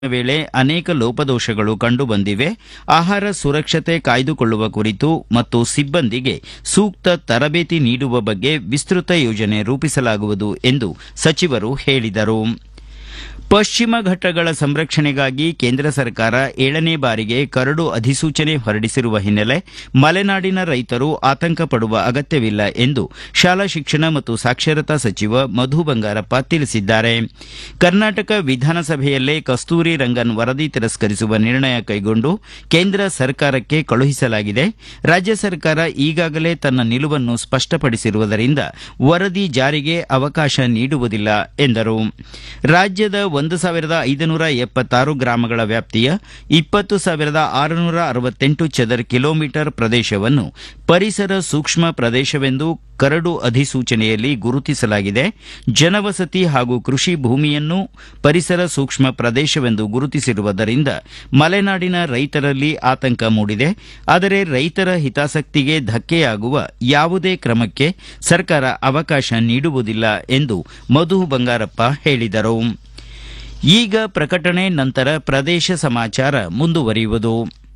ವೇಳೆ ಅನೇಕ ಲೋಪದೋಷಗಳು ಕಂಡುಬಂದಿವೆ ಆಹಾರ ಸುರಕ್ಷತೆ ಕಾಯ್ದುಕೊಳ್ಳುವ ಕುರಿತು ಮತ್ತು ಸಿಬ್ಬಂದಿಗೆ ಸೂಕ್ತ ತರಬೇತಿ ನೀಡುವ ಬಗ್ಗೆ ವಿಸ್ತೃತ ಯೋಜನೆ ರೂಪಿಸಲಾಗುವುದು ಎಂದು ಸಚಿವರು ಹೇಳಿದರು ಪಶ್ಚಿಮ ಘಟ್ಟಗಳ ಸಂರಕ್ಷಣೆಗಾಗಿ ಕೇಂದ್ರ ಸರ್ಕಾರ ಏಳನೇ ಬಾರಿಗೆ ಕರಡು ಅಧಿಸೂಚನೆ ಹೊರಡಿಸಿರುವ ಹಿನ್ನೆಲೆ ಮಲೆನಾಡಿನ ರೈತರು ಆತಂಕ ಪಡುವ ಅಗತ್ಯವಿಲ್ಲ ಎಂದು ಶಾಲಾ ಶಿಕ್ಷಣ ಮತ್ತು ಸಾಕ್ಷರತಾ ಸಚಿವ ಮಧು ಬಂಗಾರಪ್ಪ ತಿಳಿಸಿದ್ದಾರೆ ಕರ್ನಾಟಕ ವಿಧಾನಸಭೆಯಲ್ಲೇ ಕಸ್ತೂರಿ ರಂಗನ್ ವರದಿ ತಿರಸ್ಕರಿಸುವ ನಿರ್ಣಯ ಕೈಗೊಂಡು ಕೇಂದ್ರ ಸರ್ಕಾರಕ್ಕೆ ಕಳುಹಿಸಲಾಗಿದೆ ರಾಜ್ಯ ಸರ್ಕಾರ ಈಗಾಗಲೇ ತನ್ನ ನಿಲುವನ್ನು ಸ್ಪಷ್ಟಪಡಿಸಿರುವುದರಿಂದ ವರದಿ ಜಾರಿಗೆ ಅವಕಾಶ ನೀಡುವುದಿಲ್ಲ ಎಂದರು ರಾಜ್ಯದ ಒಂದು ಸಾವಿರದ ಐದುನೂರ ಎಪ್ಪತ್ತಾರು ಗ್ರಾಮಗಳ ವ್ಯಾಪ್ತಿಯ ಇಪ್ಪತ್ತು ಸಾವಿರದ ಆರುನೂರ ಅರವತ್ತೆಂಟು ಚದರ್ ಕಿಲೋಮೀಟರ್ ಪ್ರದೇಶವನ್ನು ಪರಿಸರ ಸೂಕ್ಷ್ಮ ಪ್ರದೇಶವೆಂದು ಕರಡು ಅಧಿಸೂಚನೆಯಲ್ಲಿ ಗುರುತಿಸಲಾಗಿದೆ ಜನವಸತಿ ಹಾಗೂ ಕೃಷಿ ಭೂಮಿಯನ್ನು ಪರಿಸರ ಸೂಕ್ಷ್ಮ ಪ್ರದೇಶವೆಂದು ಗುರುತಿಸಿರುವುದರಿಂದ ಮಲೆನಾಡಿನ ರೈತರಲ್ಲಿ ಆತಂಕ ಮೂಡಿದೆ ಆದರೆ ರೈತರ ಹಿತಾಸಕ್ತಿಗೆ ಧಕ್ಕೆಯಾಗುವ ಯಾವುದೇ ಕ್ರಮಕ್ಕೆ ಸರ್ಕಾರ ಅವಕಾಶ ನೀಡುವುದಿಲ್ಲ ಎಂದು ಮಧು ಬಂಗಾರಪ್ಪ ಹೇಳಿದರು ಈಗ ಪ್ರಕಟಣೆ ನಂತರ ಪ್ರದೇಶ ಸಮಾಚಾರ ಮುಂದುವರಿಯುವುದು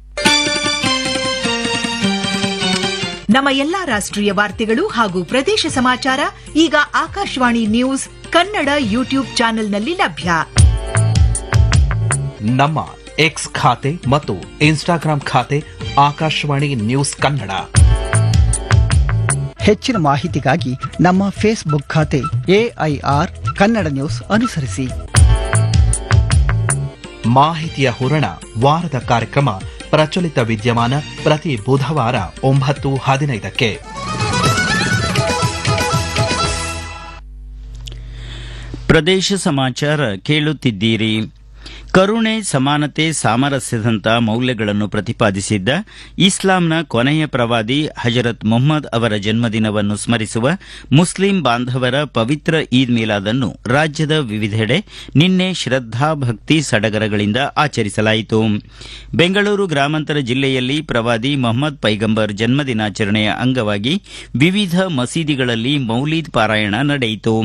ನಮ್ಮ ಎಲ್ಲಾ ರಾಷ್ಟ್ರೀಯ ವಾರ್ತೆಗಳು ಹಾಗೂ ಪ್ರದೇಶ ಸಮಾಚಾರ ಈಗ ಆಕಾಶವಾಣಿ ನ್ಯೂಸ್ ಕನ್ನಡ ಯೂಟ್ಯೂಬ್ ಚಾನೆಲ್ನಲ್ಲಿ ಲಭ್ಯ ನಮ್ಮ ಎಕ್ಸ್ ಖಾತೆ ಮತ್ತು ಇನ್ಸ್ಟಾಗ್ರಾಂ ಖಾತೆ ಆಕಾಶವಾಣಿ ನ್ಯೂಸ್ ಕನ್ನಡ ಹೆಚ್ಚಿನ ಮಾಹಿತಿಗಾಗಿ ನಮ್ಮ ಫೇಸ್ಬುಕ್ ಖಾತೆ ಎಐಆರ್ ಕನ್ನಡ ನ್ಯೂಸ್ ಅನುಸರಿಸಿ ಮಾಹಿತಿಯ ಹೂರಣ ವಾರದ ಕಾರ್ಯಕ್ರಮ ಪ್ರಚಲಿತ ವಿದ್ಯಮಾನ ಪ್ರತಿ ಬುಧವಾರ ಒಂಬತ್ತು ಹದಿನೈದಕ್ಕೆ ಪ್ರದೇಶ ಸಮಾಚಾರ ಕೇಳುತ್ತಿದ್ದೀರಿ ಕರುಣೆ ಸಮಾನತೆ ಸಾಮರಸ್ಯದಂಥ ಮೌಲ್ಯಗಳನ್ನು ಪ್ರತಿಪಾದಿಸಿದ್ದ ಇಸ್ಲಾಂನ ಕೊನೆಯ ಪ್ರವಾದಿ ಹಜರತ್ ಮೊಹಮ್ಮದ್ ಅವರ ಜನ್ಮದಿನವನ್ನು ಸ್ಮರಿಸುವ ಮುಸ್ಲಿಂ ಬಾಂಧವರ ಪವಿತ್ರ ಈದ್ ಮಿಲಾದನ್ನು ರಾಜ್ಯದ ವಿವಿಧೆಡೆ ನಿನ್ನೆ ಶ್ರದ್ದಾ ಭಕ್ತಿ ಸಡಗರಗಳಿಂದ ಆಚರಿಸಲಾಯಿತು ಬೆಂಗಳೂರು ಗ್ರಾಮಾಂತರ ಜಿಲ್ಲೆಯಲ್ಲಿ ಪ್ರವಾದಿ ಮೊಹಮ್ಮದ್ ಪೈಗಂಬರ್ ಜನ್ಮದಿನಾಚರಣೆಯ ಅಂಗವಾಗಿ ವಿವಿಧ ಮಸೀದಿಗಳಲ್ಲಿ ಮೌಲೀದ್ ಪಾರಾಯಣ ನಡೆಯಿತು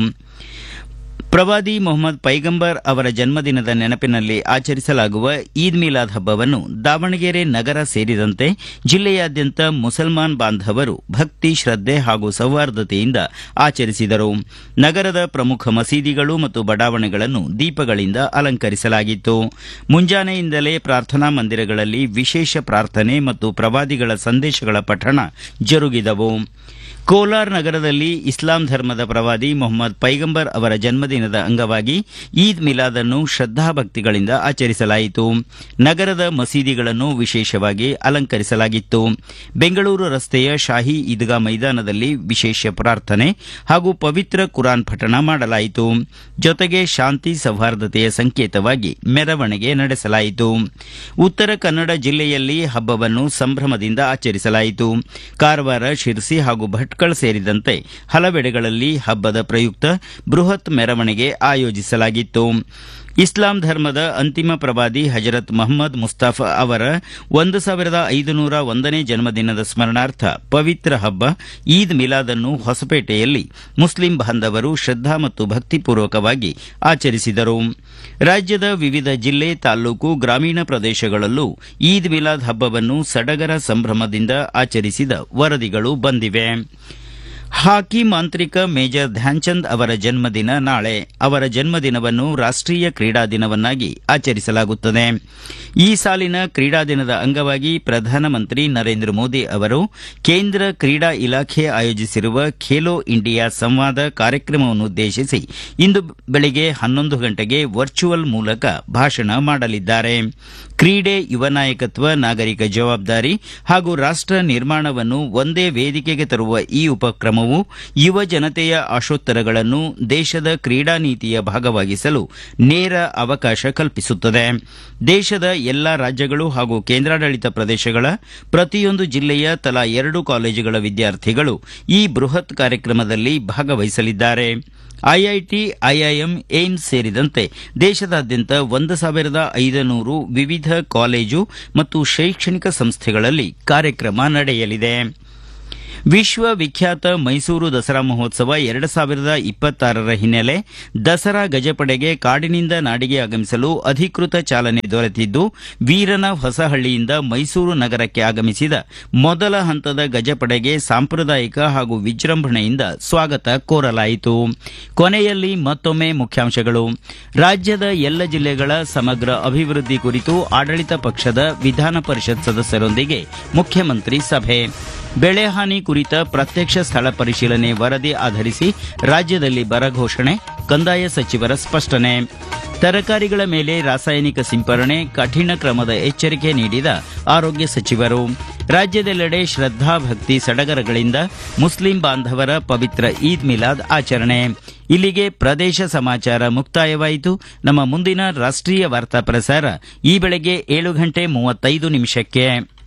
ಪ್ರವಾದಿ ಮೊಹಮ್ಮದ್ ಪೈಗಂಬರ್ ಅವರ ಜನ್ಮದಿನದ ನೆನಪಿನಲ್ಲಿ ಆಚರಿಸಲಾಗುವ ಈದ್ ಮಿಲಾದ್ ಹಬ್ಬವನ್ನು ದಾವಣಗೆರೆ ನಗರ ಸೇರಿದಂತೆ ಜಿಲ್ಲೆಯಾದ್ಯಂತ ಮುಸಲ್ಮಾನ್ ಬಾಂಧವರು ಭಕ್ತಿ ಶ್ರದ್ಧೆ ಹಾಗೂ ಸೌಹಾರ್ದತೆಯಿಂದ ಆಚರಿಸಿದರು ನಗರದ ಪ್ರಮುಖ ಮಸೀದಿಗಳು ಮತ್ತು ಬಡಾವಣೆಗಳನ್ನು ದೀಪಗಳಿಂದ ಅಲಂಕರಿಸಲಾಗಿತ್ತು ಮುಂಜಾನೆಯಿಂದಲೇ ಪ್ರಾರ್ಥನಾ ಮಂದಿರಗಳಲ್ಲಿ ವಿಶೇಷ ಪ್ರಾರ್ಥನೆ ಮತ್ತು ಪ್ರವಾದಿಗಳ ಸಂದೇಶಗಳ ಪಠಣ ಜರುಗಿದವು ಕೋಲಾರ್ ನಗರದಲ್ಲಿ ಇಸ್ಲಾಂ ಧರ್ಮದ ಪ್ರವಾದಿ ಮೊಹಮ್ಮದ್ ಪೈಗಂಬರ್ ಅವರ ಜನ್ಮದಿನದ ಅಂಗವಾಗಿ ಈದ್ ಮಿಲಾದನ್ನು ಶ್ರದ್ದಾಭಕ್ತಿಗಳಿಂದ ಆಚರಿಸಲಾಯಿತು ನಗರದ ಮಸೀದಿಗಳನ್ನು ವಿಶೇಷವಾಗಿ ಅಲಂಕರಿಸಲಾಗಿತ್ತು ಬೆಂಗಳೂರು ರಸ್ತೆಯ ಶಾಹಿ ಈದ್ಗಾ ಮೈದಾನದಲ್ಲಿ ವಿಶೇಷ ಪ್ರಾರ್ಥನೆ ಹಾಗೂ ಪವಿತ್ರ ಕುರಾನ್ ಪಠಣ ಮಾಡಲಾಯಿತು ಜೊತೆಗೆ ಶಾಂತಿ ಸೌಹಾರ್ದತೆಯ ಸಂಕೇತವಾಗಿ ಮೆರವಣಿಗೆ ನಡೆಸಲಾಯಿತು ಉತ್ತರ ಕನ್ನಡ ಜಿಲ್ಲೆಯಲ್ಲಿ ಹಬ್ಬವನ್ನು ಸಂಭ್ರಮದಿಂದ ಆಚರಿಸಲಾಯಿತು ಕಾರವಾರ ಶಿರಸಿ ಹಾಗೂ ಭಟ್ಕಳ ಸೇರಿದಂತೆ ಹಲವೆಡೆಗಳಲ್ಲಿ ಹಬ್ಬದ ಪ್ರಯುಕ್ತ ಬೃಹತ್ ಮೆರವಣಿಗೆ ಆಯೋಜಿಸಲಾಗಿತ್ತು ಇಸ್ಲಾಂ ಧರ್ಮದ ಅಂತಿಮ ಪ್ರವಾದಿ ಹಜರತ್ ಮಹಮ್ಮದ್ ಮುಸ್ತಾಫಾ ಅವರ ಒಂದು ಸಾವಿರದ ಐದುನೂರ ಒಂದನೇ ಜನ್ಮದಿನದ ಸ್ಮರಣಾರ್ಥ ಪವಿತ್ರ ಹಬ್ಬ ಈದ್ ಮಿಲಾದನ್ನು ಹೊಸಪೇಟೆಯಲ್ಲಿ ಮುಸ್ಲಿಂ ಬಾಂಧವರು ಶ್ರದ್ದಾ ಮತ್ತು ಭಕ್ತಿಪೂರ್ವಕವಾಗಿ ಆಚರಿಸಿದರು ರಾಜ್ಯದ ವಿವಿಧ ಜಿಲ್ಲೆ ತಾಲ್ಲೂಕು ಗ್ರಾಮೀಣ ಪ್ರದೇಶಗಳಲ್ಲೂ ಈದ್ ಮಿಲಾದ್ ಹಬ್ಬವನ್ನು ಸಡಗರ ಸಂಭ್ರಮದಿಂದ ಆಚರಿಸಿದ ವರದಿಗಳು ಬಂದಿವೆ ಹಾಕಿ ಮಾಂತ್ರಿಕ ಮೇಜರ್ ಧ್ಯಾನ್ಚಂದ್ ಅವರ ಜನ್ಮದಿನ ನಾಳೆ ಅವರ ಜನ್ಮದಿನವನ್ನು ರಾಷ್ಟೀಯ ಕ್ರೀಡಾ ದಿನವನ್ನಾಗಿ ಆಚರಿಸಲಾಗುತ್ತದೆ ಈ ಸಾಲಿನ ಕ್ರೀಡಾ ದಿನದ ಅಂಗವಾಗಿ ಪ್ರಧಾನಮಂತ್ರಿ ನರೇಂದ್ರ ಮೋದಿ ಅವರು ಕೇಂದ್ರ ಕ್ರೀಡಾ ಇಲಾಖೆ ಆಯೋಜಿಸಿರುವ ಖೇಲೋ ಇಂಡಿಯಾ ಸಂವಾದ ಕಾರ್ಯಕ್ರಮವನ್ನುದ್ದೇಶಿಸಿ ಇಂದು ಬೆಳಗ್ಗೆ ಹನ್ನೊಂದು ಗಂಟೆಗೆ ವರ್ಚುವಲ್ ಮೂಲಕ ಭಾಷಣ ಮಾಡಲಿದ್ದಾರೆ ಕ್ರೀಡೆ ಯುವ ನಾಯಕತ್ವ ನಾಗರಿಕ ಜವಾಬ್ದಾರಿ ಹಾಗೂ ರಾಷ್ಟ ನಿರ್ಮಾಣವನ್ನು ಒಂದೇ ವೇದಿಕೆಗೆ ತರುವ ಈ ಉಪಕ್ರಮವು ಯುವ ಜನತೆಯ ಆಶೋತ್ತರಗಳನ್ನು ದೇಶದ ಕ್ರೀಡಾ ನೀತಿಯ ಭಾಗವಾಗಿಸಲು ನೇರ ಅವಕಾಶ ಕಲ್ಪಿಸುತ್ತದೆ ದೇಶದ ಎಲ್ಲಾ ರಾಜ್ಯಗಳು ಹಾಗೂ ಕೇಂದ್ರಾಡಳಿತ ಪ್ರದೇಶಗಳ ಪ್ರತಿಯೊಂದು ಜಿಲ್ಲೆಯ ತಲಾ ಎರಡು ಕಾಲೇಜುಗಳ ವಿದ್ಯಾರ್ಥಿಗಳು ಈ ಬೃಹತ್ ಕಾರ್ಯಕ್ರಮದಲ್ಲಿ ಭಾಗವಹಿಸಲಿದ್ದಾರೆ ಐಐಟಿ ಐಐಎಂ ಏಮ್ಸ್ ಸೇರಿದಂತೆ ದೇಶದಾದ್ಯಂತ ಒಂದು ಸಾವಿರದ ಐದನೂರು ವಿವಿಧ ಕಾಲೇಜು ಮತ್ತು ಶೈಕ್ಷಣಿಕ ಸಂಸ್ಥೆಗಳಲ್ಲಿ ಕಾರ್ಯಕ್ರಮ ನಡೆಯಲಿದೆ ವಿಶ್ವ ವಿಖ್ಯಾತ ಮೈಸೂರು ದಸರಾ ಮಹೋತ್ಸವ ಎರಡು ಸಾವಿರದ ಇಪ್ಪತ್ತಾರರ ಹಿನ್ನೆಲೆ ದಸರಾ ಗಜಪಡೆಗೆ ಕಾಡಿನಿಂದ ನಾಡಿಗೆ ಆಗಮಿಸಲು ಅಧಿಕೃತ ಚಾಲನೆ ದೊರೆತಿದ್ದು ವೀರನ ಹೊಸಹಳ್ಳಿಯಿಂದ ಮೈಸೂರು ನಗರಕ್ಕೆ ಆಗಮಿಸಿದ ಮೊದಲ ಹಂತದ ಗಜಪಡೆಗೆ ಸಾಂಪ್ರದಾಯಿಕ ಹಾಗೂ ವಿಜೃಂಭಣೆಯಿಂದ ಸ್ವಾಗತ ಕೋರಲಾಯಿತು ಕೊನೆಯಲ್ಲಿ ಮತ್ತೊಮ್ಮೆ ಮುಖ್ಯಾಂಶಗಳು ರಾಜ್ಯದ ಎಲ್ಲ ಜಿಲ್ಲೆಗಳ ಸಮಗ್ರ ಅಭಿವೃದ್ಧಿ ಕುರಿತು ಆಡಳಿತ ಪಕ್ಷದ ವಿಧಾನ ಪರಿಷತ್ ಸದಸ್ಯರೊಂದಿಗೆ ಮುಖ್ಯಮಂತ್ರಿ ಸಭೆ ಬೆಳೆ ಹಾನಿ ಕುರಿತ ಪ್ರತ್ಯಕ್ಷ ಸ್ಥಳ ಪರಿಶೀಲನೆ ವರದಿ ಆಧರಿಸಿ ರಾಜ್ಯದಲ್ಲಿ ಬರ ಘೋಷಣೆ ಕಂದಾಯ ಸಚಿವರ ಸ್ಪಷ್ಟನೆ ತರಕಾರಿಗಳ ಮೇಲೆ ರಾಸಾಯನಿಕ ಸಿಂಪರಣೆ ಕಠಿಣ ಕ್ರಮದ ಎಚ್ಚರಿಕೆ ನೀಡಿದ ಆರೋಗ್ಯ ಸಚಿವರು ರಾಜ್ಯದೆಲ್ಲೆಡೆ ಶ್ರದ್ಧಾ ಭಕ್ತಿ ಸಡಗರಗಳಿಂದ ಮುಸ್ಲಿಂ ಬಾಂಧವರ ಪವಿತ್ರ ಈದ್ ಮಿಲಾದ್ ಆಚರಣೆ ಇಲ್ಲಿಗೆ ಪ್ರದೇಶ ಸಮಾಚಾರ ಮುಕ್ತಾಯವಾಯಿತು ನಮ್ಮ ಮುಂದಿನ ರಾಷ್ಟ್ರೀಯ ವಾರ್ತಾ ಪ್ರಸಾರ ಈ ಬೆಳಗ್ಗೆ ಏಳು ಗಂಟೆ ಮೂವತ್ತೈದು ನಿಮಿಷಕ್ಕೆ